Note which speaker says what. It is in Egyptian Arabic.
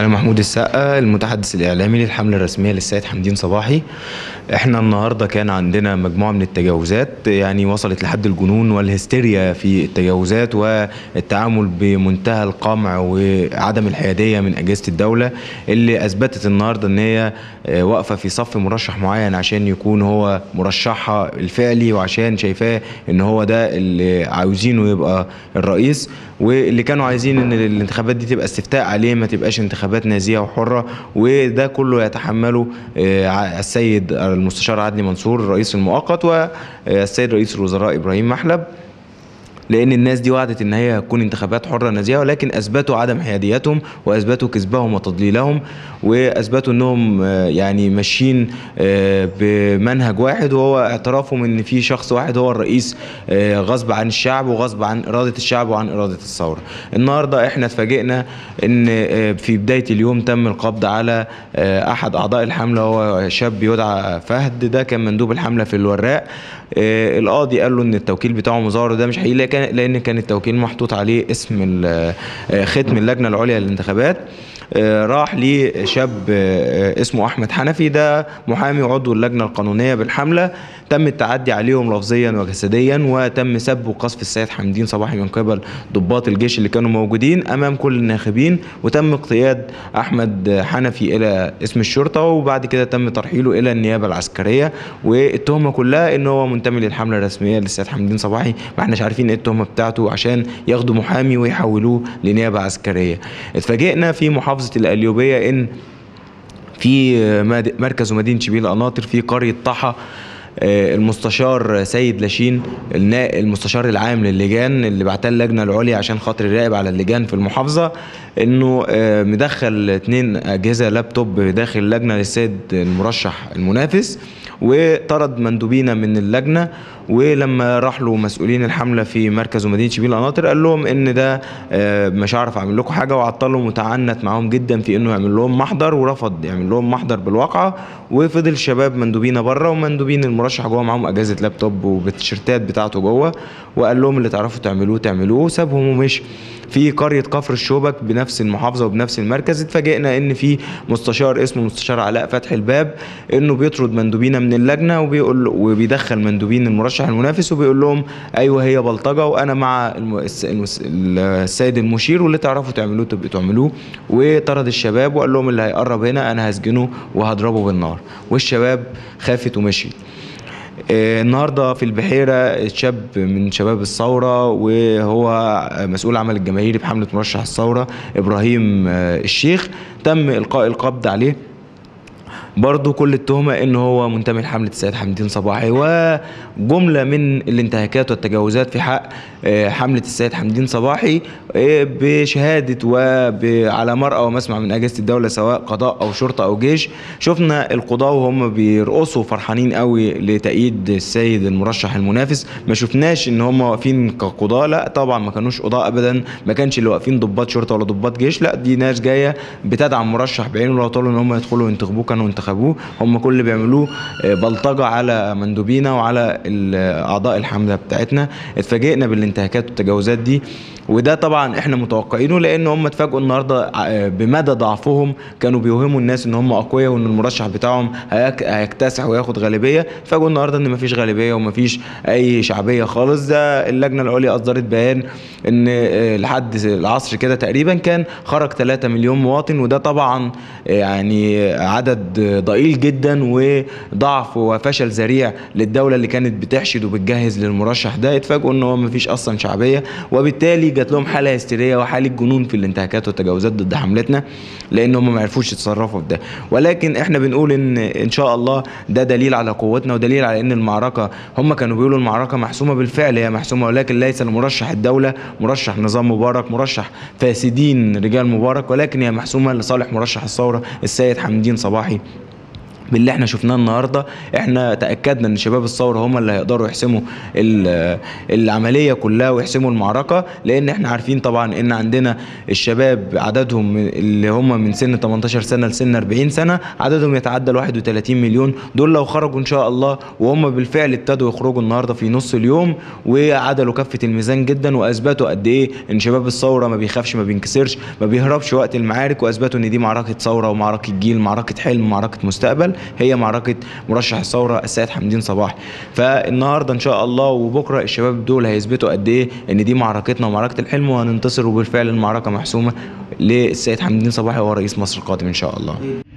Speaker 1: أنا محمود السقا المتحدث الإعلامي للحملة الرسمية للسيد حمدين صباحي احنا النهاردة كان عندنا مجموعة من التجاوزات يعني وصلت لحد الجنون والهستيريا في التجاوزات والتعامل بمنتهى القمع وعدم الحيادية من أجهزة الدولة اللي أثبتت النهاردة إن هي آه، واقفة في صف مرشح معين عشان يكون هو مرشحها الفعلي وعشان شايفاه إن هو ده اللي عاوزينه يبقى الرئيس واللي كانوا عايزين ان الانتخابات دي تبقى استفتاء عليه ما تبقاش انتخابات نزيهه وحره وده كله يتحمله آه، ع- السيد المستشار عدلي منصور الرئيس المؤقت والسيد رئيس الوزراء ابراهيم محلب لان الناس دي وعدت ان هي هتكون انتخابات حره نزيهه ولكن اثبتوا عدم حياديتهم واثبتوا كذبهم وتضليلهم واثبتوا انهم آه، يعني ماشيين آه، بمنهج واحد وهو اعترافهم ان في شخص واحد هو الرئيس آه، غصب عن الشعب وغصب عن اراده الشعب وعن اراده الثوره. النهارده احنا اتفاجئنا ان آه، في بدايه اليوم تم القبض على آه، احد اعضاء الحمله هو شاب يدعى فهد ده كان مندوب الحمله في الوراق آه، القاضي قال له ان التوكيل بتاعه مزور وده مش حقيقي لكن- لان كان التوكيل محطوط عليه اسم ال- آه، ختم اللجنه العليا للانتخابات آه، راح لشاب آه، اسمه احمد حنفي ده محامي عضو اللجنه القانونيه بالحمله تم التعدي عليهم لفظيا وجسديا وتم سب وقذف السيد حمدين صباحي من قبل ضباط الجيش اللي كانوا موجودين امام كل الناخبين وتم اقتياد احمد حنفي الى اسم الشرطه وبعد كده تم ترحيله الى النيابه العسكريه والتهمه كلها ان هو منتمي للحمله الرسميه للسيد حمدين صباحي ما احناش عارفين ايه التهمه بتاعته عشان ياخدوا محامي ويحولوه لنيابه عسكريه اتفاجئنا في محافظه القليوبيه ان في ماد- مركز ومدينه شبيل قناطر في قريه طحا آه، المستشار سيد لاشين النا- المستشار العام للجان اللي بعتها اللجنه العليا عشان خاطر يراقب على اللجان في المحافظه انه آه، مدخل اتنين اجهزه لابتوب داخل اللجنه للسيد المرشح المنافس وطرد مندوبين من اللجنه ولما راح له مسؤولين الحمله في مركز ومدينه شبيل قناطر قال لهم ان ده آه، مش هعرف اعمل لكم حاجه وعطلهم وتعنت معاهم جدا في انه يعمل لهم محضر ورفض يعمل لهم محضر بالواقعه وفضل شباب مندوبين بره ومندوبين المرشح جوه معاهم اجهزه لابتوب وبالتيشيرتات بتاعته جوه وقال لهم اللي تعرفوا تعملوه تعملوه وسابهم ومشي في قريه كفر الشوبك بنفس المحافظه وبنفس المركز اتفاجئنا ان في مستشار اسمه مستشار علاء فتحي الباب انه بيطرد مندوبين من اللجنه وبيقول وبيدخل مندوبين المرشح المنافس وبيقول لهم ايوه هي بلطجه وانا مع الم- الس- المس- السيد المشير واللي تعرفوا تعملوه تبقوا تعملوه وطرد الشباب وقال لهم اللي هيقرب هنا انا هسجنه وهضربه بالنار والشباب خافت ومشيت آه، النهارده في البحيره شاب من شباب الثوره وهو مسؤول عمل الجماهيري بحمله مرشح الثوره ابراهيم آه، الشيخ تم القاء القبض عليه برضو كل التهمة ان هو منتمي لحملة السيد حمدين صباحي وجملة من الانتهاكات والتجاوزات في حق آه، حملة السيد حمدين صباحي آه، بشهادة وعلى مرأى ومسمع من أجهزة الدولة سواء قضاء أو شرطة أو جيش شفنا القضاة وهم بيرقصوا فرحانين قوي لتأييد السيد المرشح المنافس ما شفناش ان هم واقفين كقضاة لا طبعا ما كانوش قضاة ابدا ما كانش اللي واقفين ضباط شرطة ولا ضباط جيش لا دي ناس جاية بتدعم مرشح بعينه لو طالوا ان هم يدخلوا ينتخبوه كانوا انتخبوه هم كل اللي بيعملوه آه، بلطجة على مندوبينا وعلى ال- اعضاء الحملة بتاعتنا اتفاجئنا بالانتهاكات والتجاوزات دي وده طبعا احنا متوقعينه لان هم اتفاجئوا النهارده آه، بمدى ضعفهم كانوا بيوهموا الناس ان هم اقوياء وان المرشح بتاعهم هيك- هيكتسح وياخد غالبيه اتفاجئوا النهارده ان مفيش غالبيه ومفيش اي شعبيه خالص ده اللجنه العليا اصدرت بيان ان آه، لحد العصر كده تقريبا كان خرج 3 مليون مواطن وده طبعا آه، يعني عدد آه، ضئيل جدا وضعف وفشل ذريع للدوله اللي كانت بتحشد وبتجهز للمرشح ده اتفاجئوا ان هو مفيش اصلا شعبيه وبالتالي جات لهم حاله هستيريه وحاله جنون في الانتهاكات والتجاوزات ضد حملتنا لان هم ما عرفوش يتصرفوا في ده ولكن احنا بنقول ان ان شاء الله ده دليل على قوتنا ودليل على ان المعركه هم كانوا بيقولوا المعركه محسومه بالفعل هي محسومه ولكن ليس لمرشح الدوله مرشح نظام مبارك مرشح فاسدين رجال مبارك ولكن هي محسومه لصالح مرشح الثوره السيد حمدين صباحي باللي احنا شفناه النهارده احنا تاكدنا ان شباب الثوره هم اللي هيقدروا يحسموا ال- العمليه كلها ويحسموا المعركه لان احنا عارفين طبعا ان عندنا الشباب عددهم من- اللي هم من سن 18 سنه لسن 40 سنه عددهم يتعدى ال 31 مليون دول لو خرجوا ان شاء الله وهم بالفعل ابتدوا يخرجوا النهارده في نص اليوم وعدلوا كفه الميزان جدا واثبتوا قد ايه ان شباب الثوره ما بيخافش ما بينكسرش ما بيهربش وقت المعارك واثبتوا ان دي معركه ثوره ومعركه جيل معركه حلم معركه مستقبل هي معركه مرشح الثوره السيد حمدين صباحي فالنهارده ان شاء الله وبكره الشباب دول هيثبتوا قد ايه ان دي معركتنا ومعركه الحلم وهننتصر وبالفعل المعركه محسومه للسيد حمدين صباحي وهو رئيس مصر القادم ان شاء الله